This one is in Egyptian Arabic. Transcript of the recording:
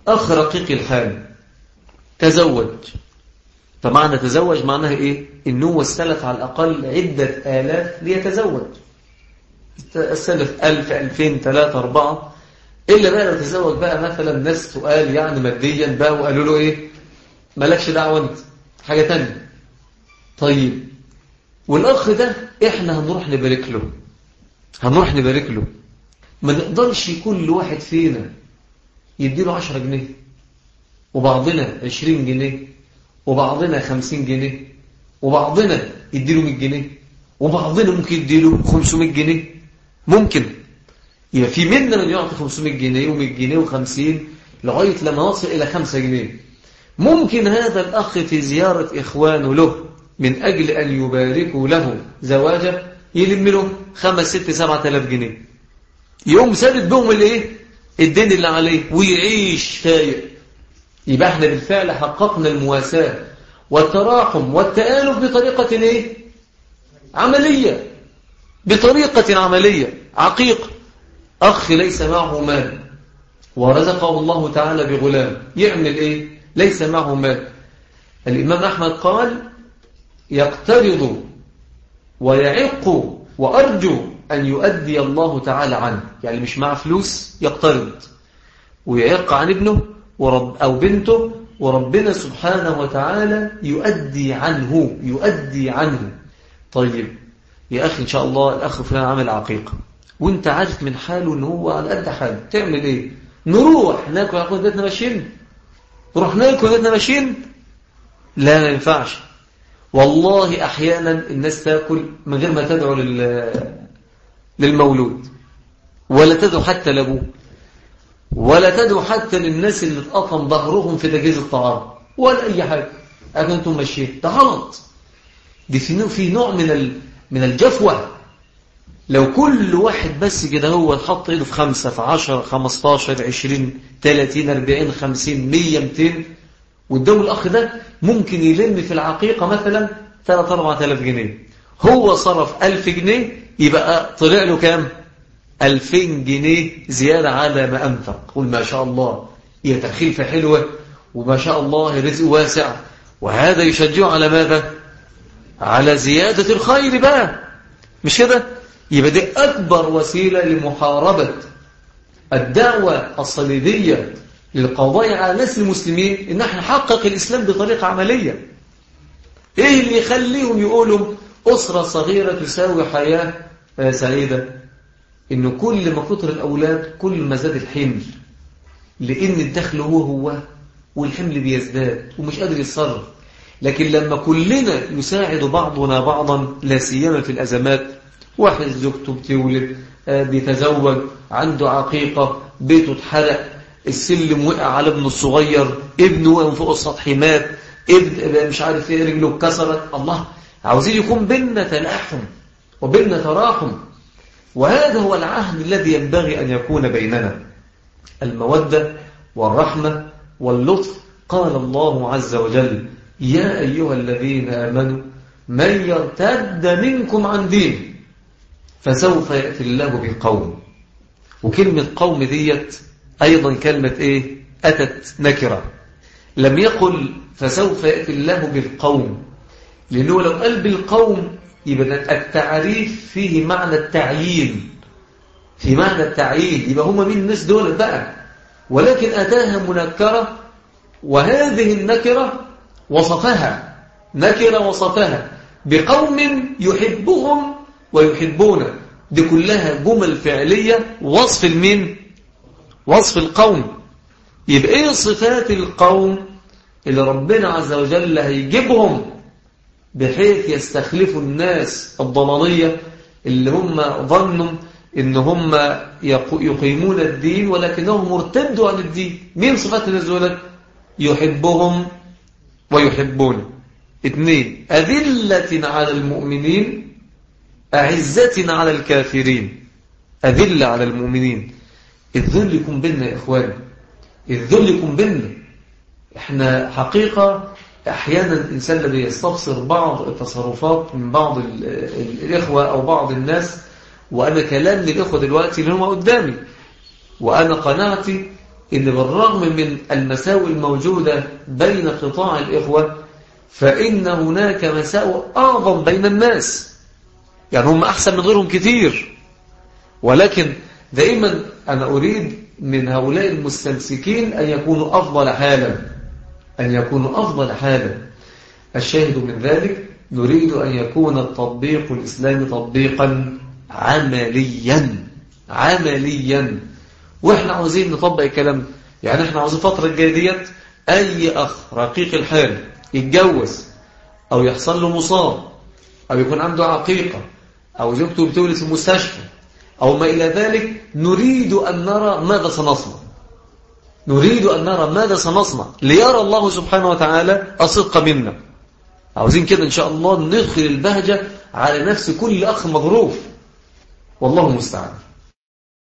أخ رقيق الحال تزوج فمعنى تزوج معناها إيه إنه هو استلف على الأقل عدة آلاف ليتزوج استلف ألف ألفين ثلاثة أربعة إلا بقى لو تزوج بقى مثلا ناس سؤال يعني ماديا بقى وقالوا له إيه مالكش دعوة أنت حاجة تانية طيب والأخ ده إحنا هنروح نبارك له هنروح نبارك له ما نقدرش كل واحد فينا يديله عشرة جنيه وبعضنا عشرين جنيه وبعضنا خمسين جنيه وبعضنا يديله مئة جنيه وبعضنا ممكن يديله خمسمائة جنيه ممكن يبقى في منا من يعطي 500 جنيه و100 جنيه و50 لغاية لما نصل إلى 5 جنيه ممكن هذا الأخ في زيارة إخوانه له من أجل أن يباركوا له زواجه يلم له 5 6 7 آلاف جنيه يقوم سادد بهم الايه الدين اللي عليه ويعيش فايق يبقى احنا بالفعل حققنا المواساة والتراحم والتآلف بطريقة ايه عملية بطريقة عملية عقيق أخ ليس معه مال ورزقه الله تعالى بغلام يعمل إيه ليس معه مال الإمام أحمد قال يقترض ويعق وأرجو أن يؤدي الله تعالى عنه يعني مش معه فلوس يقترض ويعق عن ابنه ورب أو بنته وربنا سبحانه وتعالى يؤدي عنه يؤدي عنه طيب يا أخي إن شاء الله الأخ فلان عمل عقيقة وانت عارف من حاله ان هو على قد حاله تعمل ايه نروح ناكل على بيتنا ماشيين نروح ناكل بيتنا ماشيين لا ما ينفعش والله احيانا الناس تاكل من غير ما تدعو لل للمولود ولا تدعو حتى لابوه ولا تدعو حتى للناس اللي اتقطم ظهرهم في تجهيز الطعام ولا اي حاجه لكن انتم ماشيين ده غلط دي في في نوع من ال... من الجفوه لو كل واحد بس كده هو حط ايده في خمسة في عشر خمستاشر عشرين تلاتين اربعين خمسين مية متين والدول الأخ ده ممكن يلم في العقيقة مثلا ثلاثة أربعة آلاف جنيه هو صرف ألف جنيه يبقى طلع له كام ألفين جنيه زيادة على ما أنفق قول ما شاء الله هي تخيفة حلوة وما شاء الله رزق واسع وهذا يشجعه على ماذا على زيادة الخير بقى مش كده يبقى دي أكبر وسيلة لمحاربة الدعوة الصليبية للقضاء على ناس المسلمين إن احنا نحقق الإسلام بطريقة عملية إيه اللي يخليهم يقولوا أسرة صغيرة تساوي حياة سعيدة إنه كل ما كتر الأولاد كل ما زاد الحمل لأن الدخل هو هو والحمل بيزداد ومش قادر يتصرف لكن لما كلنا يساعد بعضنا بعضا لا سيما في الأزمات واحد زوجته بتولد بيتزوج عنده عقيقة بيته اتحرق السلم وقع على ابنه الصغير ابنه وقع فوق السطح مات ابن مش عارف ايه رجله اتكسرت الله عاوزين يكون بيننا تلاحم وبيننا تراحم وهذا هو العهد الذي ينبغي أن يكون بيننا المودة والرحمة واللطف قال الله عز وجل يا أيها الذين آمنوا من يرتد منكم عن دينه فسوف يأتي الله بقوم وكلمة قوم ديت أيضا كلمة إيه أتت نكرة لم يقل فسوف يأتي الله بالقوم لأنه لو قال بالقوم يبقى التعريف فيه معنى التعيين في معنى التعيين يبقى هم مين الناس دول بقى ولكن أتاها منكرة وهذه النكرة وصفها نكرة وصفها بقوم يحبهم ويحبون دي كلها جمل فعلية وصف المين وصف القوم يبقى ايه صفات القوم اللي ربنا عز وجل هيجيبهم بحيث يستخلفوا الناس الضلالية اللي هم ظنوا ان هم يقيمون الدين ولكنهم مرتدوا عن الدين مين صفات الناس دول يحبهم ويحبون اثنين أذلة على المؤمنين أعزة على الكافرين أذلة على المؤمنين الذل يكون بيننا يا إخواني الذل يكون بيننا احنا حقيقة أحيانا الإنسان الذي يستبصر بعض التصرفات من بعض الإخوة أو بعض الناس وأنا كلام للإخوة دلوقتي اللي هم قدامي وأنا قناعتي إن بالرغم من المساوئ الموجودة بين قطاع الإخوة فإن هناك مساوئ أعظم بين الناس يعني هم أحسن من غيرهم كثير ولكن دائما أنا أريد من هؤلاء المستمسكين أن يكونوا أفضل حالا أن يكونوا أفضل حالا الشاهد من ذلك نريد أن يكون التطبيق الإسلامي تطبيقا عمليا عمليا وإحنا عاوزين نطبق الكلام يعني إحنا عاوزين فترة الجاية ديت أي أخ رقيق الحال يتجوز أو يحصل له مصاب أو يكون عنده عقيقة أو زوجته بتولد في المستشفى أو ما إلى ذلك نريد أن نرى ماذا سنصنع نريد أن نرى ماذا سنصنع ليرى الله سبحانه وتعالى الصدق منا عاوزين كده إن شاء الله ندخل البهجة على نفس كل أخ مظروف والله المستعان